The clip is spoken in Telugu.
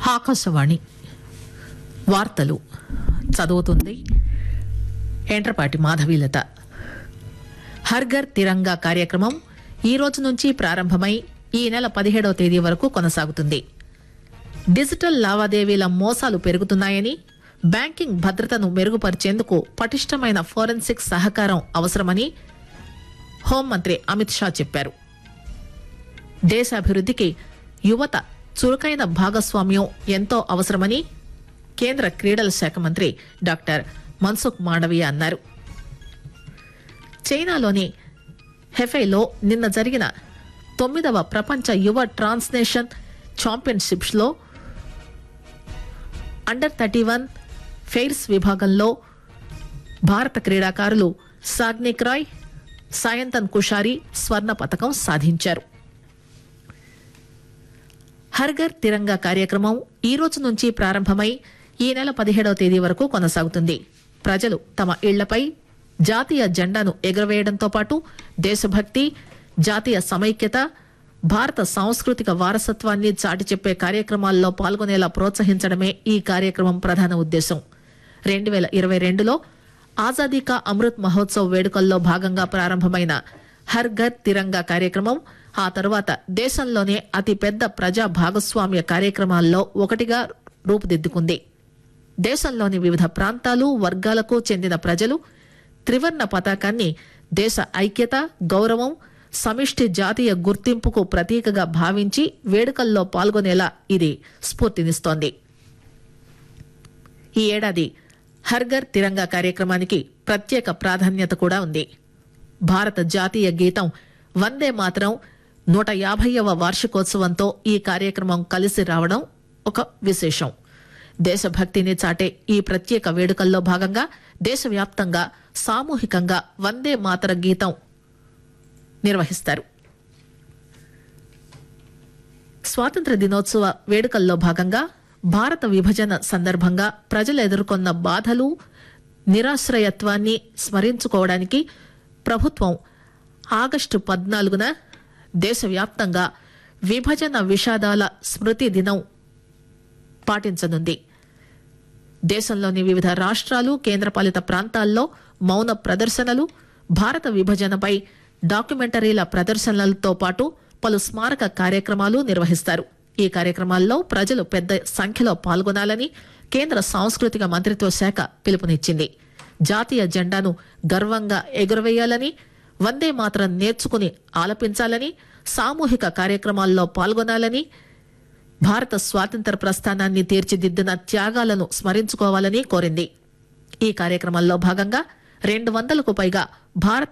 ఆకాశవాణి వార్తలు చదువుతుంది ఎంట్రపాటి మాధవీలత హర్ఘర్ తిరంగా కార్యక్రమం ఈ రోజు నుంచి ప్రారంభమై ఈ నెల పదిహేడవ తేదీ వరకు కొనసాగుతుంది డిజిటల్ లావాదేవీల మోసాలు పెరుగుతున్నాయని బ్యాంకింగ్ భద్రతను మెరుగుపరిచేందుకు పటిష్టమైన ఫోరెన్సిక్ సహకారం అవసరమని హోంమంత్రి అమిత్ షా చెప్పారు దేశాభివృద్ధికి యువత చురుకైన భాగస్వామ్యం ఎంతో అవసరమని కేంద్ర క్రీడల శాఖ మంత్రి డాక్టర్ మన్సుఖ్ మాండవీయ అన్నారు చైనాలోని హెఫైలో నిన్న జరిగిన తొమ్మిదవ ప్రపంచ యువ ట్రాన్స్నేషన్ ఛాంపియన్షిప్స్ లో అండర్ థర్టీ వన్ ఫెయిర్స్ విభాగంలో భారత క్రీడాకారులు సాగ్నిక్ రాయ్ సాయంతన్ కుషారి స్వర్ణ పతకం సాధించారు హర్ఘర్ తిరంగా కార్యక్రమం ఈ రోజు నుంచి ప్రారంభమై ఈ నెల పదిహేడవ తేదీ వరకు కొనసాగుతుంది ప్రజలు తమ ఇళ్లపై జాతీయ జెండాను ఎగురవేయడంతో పాటు దేశభక్తి జాతీయ సమైక్యత భారత సాంస్కృతిక వారసత్వాన్ని చాటి చెప్పే కార్యక్రమాల్లో పాల్గొనేలా ప్రోత్సహించడమే ఈ కార్యక్రమం ప్రధాన ఉద్దేశం రెండు వేల ఇరవై రెండులో ఆజాదీ కా అమృత్ మహోత్సవ్ వేడుకల్లో భాగంగా ప్రారంభమైన హర్ ఘర్ తిరంగా కార్యక్రమం ఆ తరువాత దేశంలోనే అతిపెద్ద ప్రజా భాగస్వామ్య కార్యక్రమాల్లో ఒకటిగా రూపుదిద్దుకుంది దేశంలోని వివిధ ప్రాంతాలు వర్గాలకు చెందిన ప్రజలు త్రివర్ణ పతాకాన్ని దేశ ఐక్యత గౌరవం సమిష్టి జాతీయ గుర్తింపుకు ప్రతీకగా భావించి వేడుకల్లో పాల్గొనేలా ఇది స్ఫూర్తినిస్తోంది ఈ ఏడాది హర్ఘర్ తిరంగా కార్యక్రమానికి ప్రత్యేక ప్రాధాన్యత కూడా ఉంది భారత జాతీయ గీతం వందే మాత్రం నూట యాభైవ వార్షికోత్సవంతో ఈ కార్యక్రమం కలిసి రావడం ఒక విశేషం దేశభక్తిని చాటే ఈ ప్రత్యేక వేడుకల్లో భాగంగా దేశవ్యాప్తంగా సామూహికంగా వందే మాతర గీతం నిర్వహిస్తారు స్వాతంత్ర దినోత్సవ వేడుకల్లో భాగంగా భారత విభజన సందర్భంగా ప్రజలు ఎదుర్కొన్న బాధలు నిరాశ్రయత్వాన్ని స్మరించుకోవడానికి ప్రభుత్వం ఆగస్టు పద్నాలుగున దేశవ్యాప్తంగా విభజన విషాదాల స్మృతి దినం పాటించనుంది దేశంలోని వివిధ రాష్ట్రాలు కేంద్రపాలిత ప్రాంతాల్లో మౌన ప్రదర్శనలు భారత విభజనపై డాక్యుమెంటరీల ప్రదర్శనలతో పాటు పలు స్మారక కార్యక్రమాలు నిర్వహిస్తారు ఈ కార్యక్రమాల్లో ప్రజలు పెద్ద సంఖ్యలో పాల్గొనాలని కేంద్ర సాంస్కృతిక మంత్రిత్వ శాఖ పిలుపునిచ్చింది జాతీయ జెండాను గర్వంగా ఎగురవేయాలని వందే మాత్రం నేర్చుకుని ఆలపించాలని సామూహిక కార్యక్రమాల్లో పాల్గొనాలని భారత స్వాతంత్ర ప్రస్థానాన్ని తీర్చిదిద్దిన త్యాగాలను స్మరించుకోవాలని కోరింది ఈ కార్యక్రమంలో భాగంగా రెండు వందలకు పైగా భారత